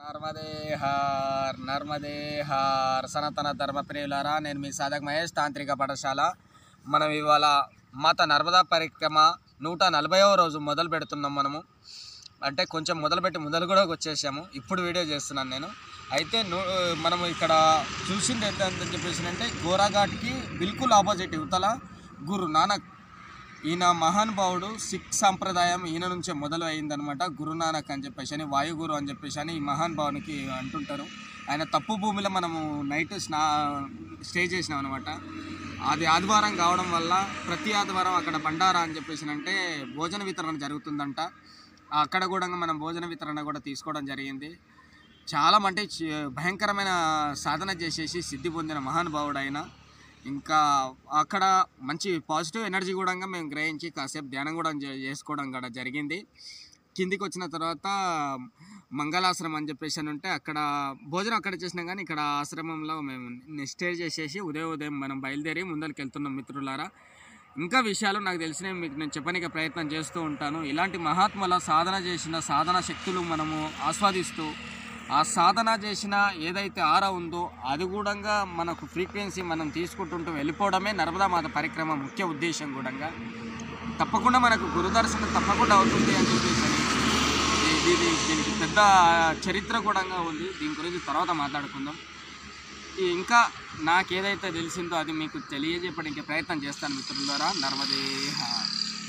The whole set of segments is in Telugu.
నర్మదే హార్ నర్మదే హార్ సనాతన ధర్మ ప్రియులారా నేను మీ సాధక్ మహేష్ తాంత్రిక పాఠశాల మనం ఇవాళ మాత నర్మదా పరిక్రమ నూట నలభైవ రోజు మొదలు పెడుతున్నాం మనము అంటే కొంచెం మొదలుపెట్టి మొదలు కూడా వచ్చేసాము ఇప్పుడు వీడియో చేస్తున్నాను నేను అయితే ను- మనము ఇక్కడ చూసింది ఏంటంటే చెప్పేసి అంటే గోరాఘాట్కి బిల్కుల్ ఆపోజిట్ యువతల గురు నానక్ ఈయన మహానుభావుడు సిక్ సాంప్రదాయం ఈయన నుంచే మొదలు అయిందనమాట గురునానక్ అని చెప్పేసి అని వాయుగురు అని చెప్పేసి అని ఈ మహానుభావునికి అంటుంటారు ఆయన తప్పు భూమిలో మనము నైట్ స్నా స్టే చేసినాం అనమాట అది ఆదివారం కావడం వల్ల ప్రతి ఆదివారం అక్కడ బండారా అని చెప్పేసి అంటే భోజన వితరణ జరుగుతుందంట అక్కడ కూడా మనం భోజన వితరణ కూడా తీసుకోవడం జరిగింది చాలా అంటే చ- భయంకరమైన సాధన చేసేసి సిద్ధి పొందిన మహానుభావుడు ఆయన ఇంకా అక్కడ మంచి పాజిటివ్ ఎనర్జీ కూడా మేము గ్రహించి కాసేపు ధ్యానం కూడా చే- చేసుకోవడం కూడా జరిగింది కిందికి వచ్చిన తర్వాత మంగళాశ్రమం అని చెప్పేసి అని ఉంటే అక్కడ భోజనం అక్కడ చేసినాం కానీ ఇక్కడ ఆశ్రమంలో మేము స్టే చేసేసి ఉదయం ఉదయం మనం బయలుదేరి ముందరికి వెళ్తున్నాం మిత్రులారా ఇంకా విషయాలు నాకు తెలిసినవి మీకు నేను చెప్పడానికి ప్రయత్నం చేస్తూ ఉంటాను ఇలాంటి మహాత్ముల సాధన చేసిన సాధన శక్తులు మనము ఆస్వాదిస్తూ ఆ సాధన చేసిన ఏదైతే ఆర ఉందో అది కూడా మనకు ఫ్రీక్వెన్సీ మనం తీసుకుంటుంటూ వెళ్ళిపోవడమే నర్మదా మాత పరిక్రమ ముఖ్య ఉద్దేశం కూడా తప్పకుండా మనకు గురుదర్శనం తప్పకుండా అవుతుంది అని చెప్పేసి ఇది ఇది దీనికి పెద్ద చరిత్ర కూడా ఉంది దీని గురించి తర్వాత మాట్లాడుకుందాం ఈ ఇంకా నాకు ఏదైతే తెలిసిందో అది మీకు తెలియజేయడానికి ప్రయత్నం చేస్తాను మిత్రుల ద్వారా నర్మదే హార్.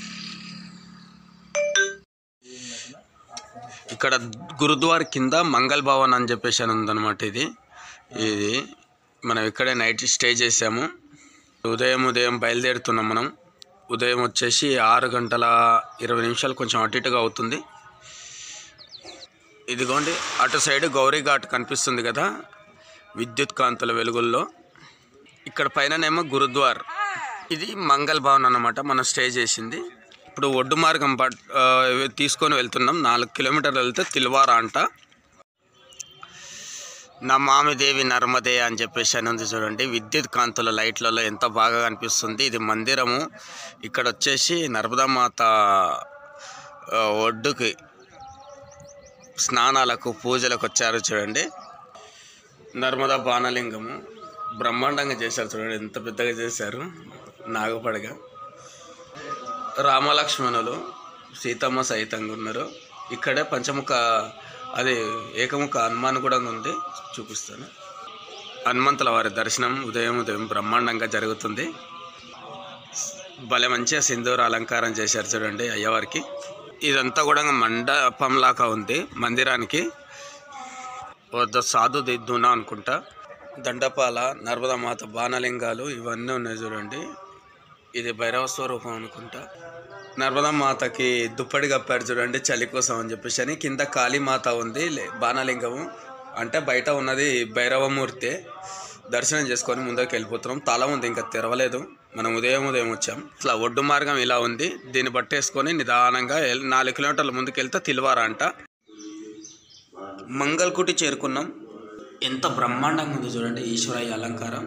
ఇక్కడ గురుద్వార్ కింద మంగళ భవన్ అని చెప్పేసి అని ఉందన్నమాట ఇది ఇది మనం ఇక్కడే నైట్ స్టే చేసాము ఉదయం ఉదయం బయలుదేరుతున్నాం మనం ఉదయం వచ్చేసి ఆరు గంటల ఇరవై నిమిషాలు కొంచెం అటు ఇటుగా అవుతుంది ఇదిగోండి అటు సైడ్ గౌరీ ఘాట్ కనిపిస్తుంది కదా విద్యుత్ కాంతుల వెలుగుల్లో ఇక్కడ పైననేమో గురుద్వార్ ఇది మంగళ భవన్ అన్నమాట మనం స్టే చేసింది ఇప్పుడు ఒడ్డు మార్గం పట్ ఆ, తీసుకొని వెళ్తున్నాం నాలుగు కిలోమీటర్లు వెళ్తే తిల్వారా అంట నా మామిదేవి నర్మదే అని చెప్పేసి అని ఉంది చూడండి విద్యుత్ కాంతుల లైట్లలో ఎంత బాగా కనిపిస్తుంది ఇది మందిరము ఇక్కడ వచ్చేసి నర్మదా మాత ఆ, ఒడ్డుకి స్నానాలకు పూజలకు వచ్చారు చూడండి నర్మదా బాణలింగము బ్రహ్మాండంగా చేశారు చూడండి ఎంత పెద్దగా చేశారు నాగపడగా రామలక్ష్మణులు సీతమ్మ సహితంగా ఉన్నారు ఇక్కడే పంచముఖ అది ఏకముఖ హనుమాన్ కూడా ఉంది చూపిస్తాను హనుమంతుల వారి దర్శనం ఉదయం ఉదయం బ్రహ్మాండంగా జరుగుతుంది భలే మంచిగా సింధూర అలంకారం చేశారు చూడండి అయ్యవారికి ఇదంతా కూడా మండపంలాగా ఉంది మందిరానికి వద్ద సాధు దిద్దునా అనుకుంటా దండపాల నర్మదా మాత బాణలింగాలు ఇవన్నీ ఉన్నాయి చూడండి ఇది భైరవ స్వరూపం అనుకుంటా నర్మదా మాతకి దుప్పటి కప్పారు చూడండి చలి కోసం అని చెప్పేసి అని కింద కాళీమాత ఉంది లే- బాణలింగము అంటే బయట ఉన్నది భైరవమూర్తి దర్శనం చేసుకొని ముందుకు వెళ్ళిపోతున్నాం తల ఉంది ఇంకా తెరవలేదు మనం ఉదయం ఉదయం వచ్చాం ఇట్లా ఒడ్డు మార్గం ఇలా ఉంది దీన్ని పట్టేసుకొని నిదానంగా ఎల్- నాలుగు కిలోమీటర్ల ముందుకు వెళ్తే తిల్వారా అంట మంగళకుటి చేరుకున్నాం ఎంత బ్రహ్మాండంగా ఉందో చూడండి ఈశ్వరయ్య అలంకారం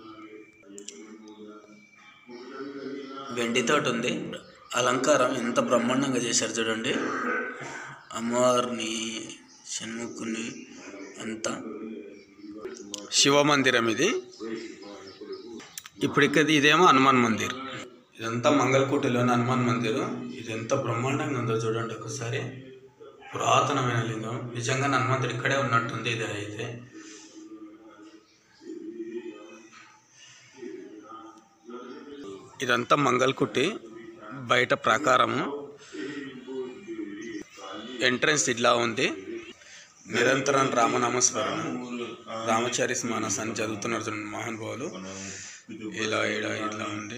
వెండితోటి ఉంది అలంకారం ఎంత బ్రహ్మాండంగా చేశారు చూడండి అమ్మవారిని షణ్ముఖుని అంతా శివ మందిరం ఇది ఇప్పుడు ఇక్కడ ఇదేమో హనుమాన్ మందిర్ ఇదంతా మంగళకూటిలోని హనుమాన్ మందిర్ ఇది ఎంత బ్రహ్మాండంగా ఉందో చూడండి ఒకసారి పురాతనమైన లింగం నిజంగా హనుమంతుడు ఇక్కడే ఉన్నట్టుంది ఇది అయితే ఇదంతా మంగళకుట్టి బయట ప్రాకారము ఎంట్రన్స్ ఇట్లా ఉంది నిరంతరం రామనామస్మరణ రామచారి మానస్ అని చదువుతున్నారు చూడండి మహానుభావులు ఇలా ఇలా ఇట్లా ఉంది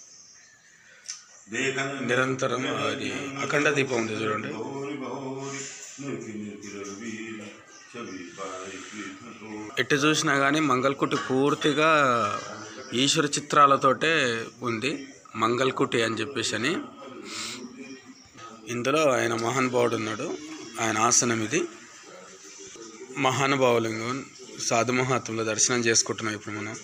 నిరంతరం అది అఖండ దీపం ఉంది చూడండి ఎటు చూసినా కానీ మంగళకుటి పూర్తిగా ఈశ్వర చిత్రాలతోటే ఉంది మంగళకుటి అని చెప్పేసి అని ఇందులో ఆయన మహానుభావుడు ఉన్నాడు ఆయన ఆసనం ఇది మహానుభావులింగం సాధు మహాత్ముల దర్శనం చేసుకుంటున్నాం ఇప్పుడు మనం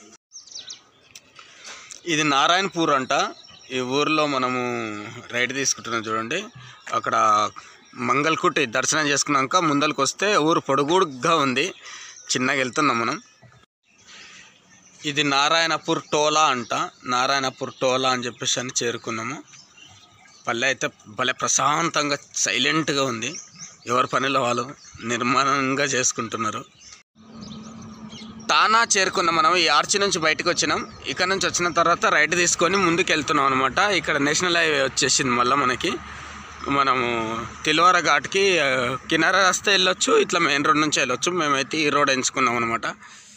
ఇది నారాయణపూర్ అంట ఈ ఊర్లో మనము రైడ్ తీసుకుంటున్నాం చూడండి అక్కడ మంగళకుటి దర్శనం చేసుకున్నాక ముందరికి వస్తే ఊరు పొడుగుడుగా ఉంది చిన్నగా వెళ్తున్నాం మనం ఇది నారాయణపూర్ టోలా అంట నారాయణపూర్ టోలా అని చెప్పేసి అని చేరుకున్నాము పల్లె అయితే భలే ప్రశాంతంగా సైలెంట్గా ఉంది ఎవరి పనిలో వాళ్ళు నిర్మాణంగా చేసుకుంటున్నారు తానా చేరుకున్నాం మనం ఈ ఆర్చి నుంచి బయటకు వచ్చినాం ఇక్కడ నుంచి వచ్చిన తర్వాత రైట్ తీసుకొని ముందుకు వెళ్తున్నాం అనమాట ఇక్కడ నేషనల్ హైవే వచ్చేసింది మళ్ళీ మనకి మనము తిల్వార ఘాట్కి ఆ, కినారా రాస్తే వెళ్ళొచ్చు ఇట్లా మెయిన్ రోడ్ నుంచి వెళ్ళొచ్చు మేమైతే ఈ రోడ్ ఎంచుకున్నాం అనమాట